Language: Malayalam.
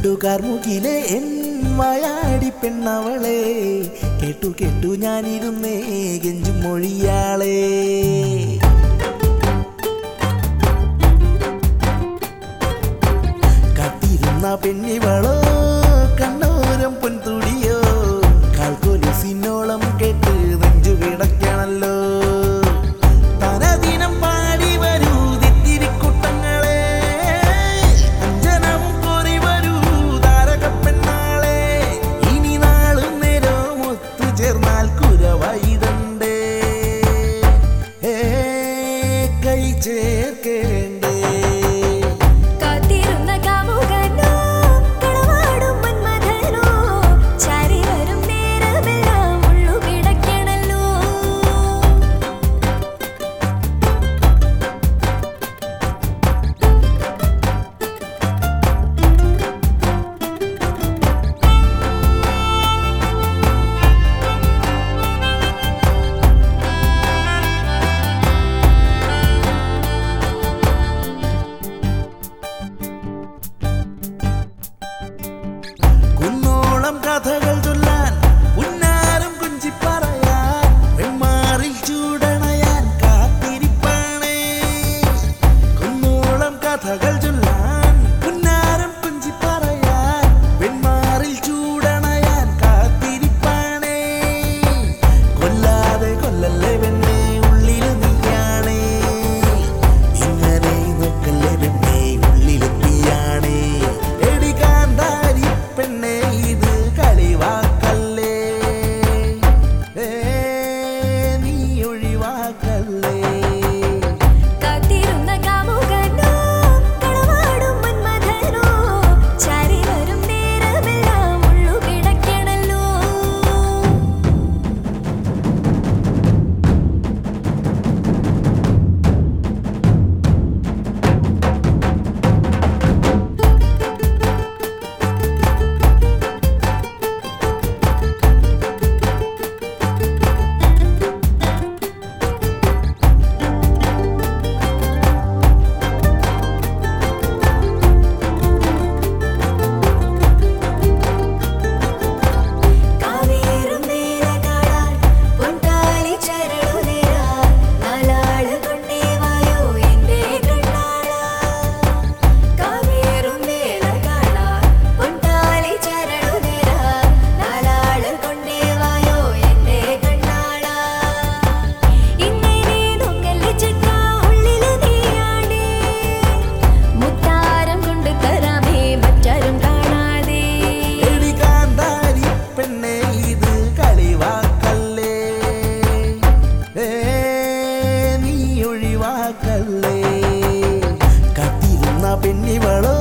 കണ്ടു കാർമുകിലെ എൻ വയാടി പെണ്ണവളെ കേട്ടു കേട്ടു ഞാനിരുന്നേ ഗെഞ്ചും മൊഴിയാളേ കത്തിരുന്ന പെണ്ണിവളോ കണ്ണോരം പൊൻതുടിയോ കാൽക്കൊലുസിനോളം കേട്ട് നെഞ്ചു കിടക്കണല്ലോ തനദിനം പാടി വരൂ തിത്തിരിക്കുട്ടങ്ങളെ അഞ്ജനവും കോരി വരൂ താരകപ്പെണ്ണാളെ ഇനി നാളും നേരം ഒത്തുചേർന്നാൽ കുരവൈതണ്ടേ ഏ കൈ ചേർക്കേണ്ടേ കാത്തിരുന്ന കാമുകനോ കളവാടും മന്മഥനോ ചാരി വരും നേരമെല്ലാം ഉള്ളു കിടക്കണല്ലോ കുന്നോളം കഥകൾ ചൊല്ലാൻ പുന്നാരം കുഞ്ചി പറയാൻ വെമ്മാറിൽ ചൂടണയാൻ കാത്തിരിപ്പാണേ കുന്നോളം കഥകൾ ചൊല്ലാൻ പുന്നാരം കുഞ്ചി പറയാൻ വെമ്മാറിൽ ചൂടണയാൻ കാത്തിരിപ്പാണേ കൊല്ലാതെ കൊല്ലല്ലേ പെണ്ണേ ഉള്ളിൽ നീയാണേ ഇങ്ങനെ നോക്കല്ലേ പെണ്ണേ ഉള്ളിലെത്തിയാണേ എടി കാന്താരി പെണ്ണേ ഇത് കളിവാക്കല്ലേ ഏ നീ ഒഴിവാക്കല്ലേ കാത്തിരുന്ന കാമുകനോ കളവാടും മന്മഥനോ ചാരി വരും നേരമെല്ലാം ഉള്ളു കിടക്കണല്ലോ കാവേറും വേല കാണാൻ പൊൻതാലി ചരടു നേരാൻ നാലാള് കൊണ്ടേ വായോ എന്റെ കണ്ണാള കാവേറും വേല കാണാൻ പൊൻതാലി ചരടു നേരാൻ നാലാള് കൊണ്ടേ വായോ എന്റെ കണ്ണാള ഇങ്ങനെ നോക്കല്ലേ ചെക്ക ഉള്ളില് നീയാണേ മുത്താരം കൊണ്ട് തരാമേ മറ്റാരും കാണാതെ എടി കാന്താരി പെണ്ണേ ഇത് കളിവാക്കല്ലേ ഏ നീ ഒഴിവാക്കല്ലേ കത്തിരുന്ന പെണ്ണിവളോ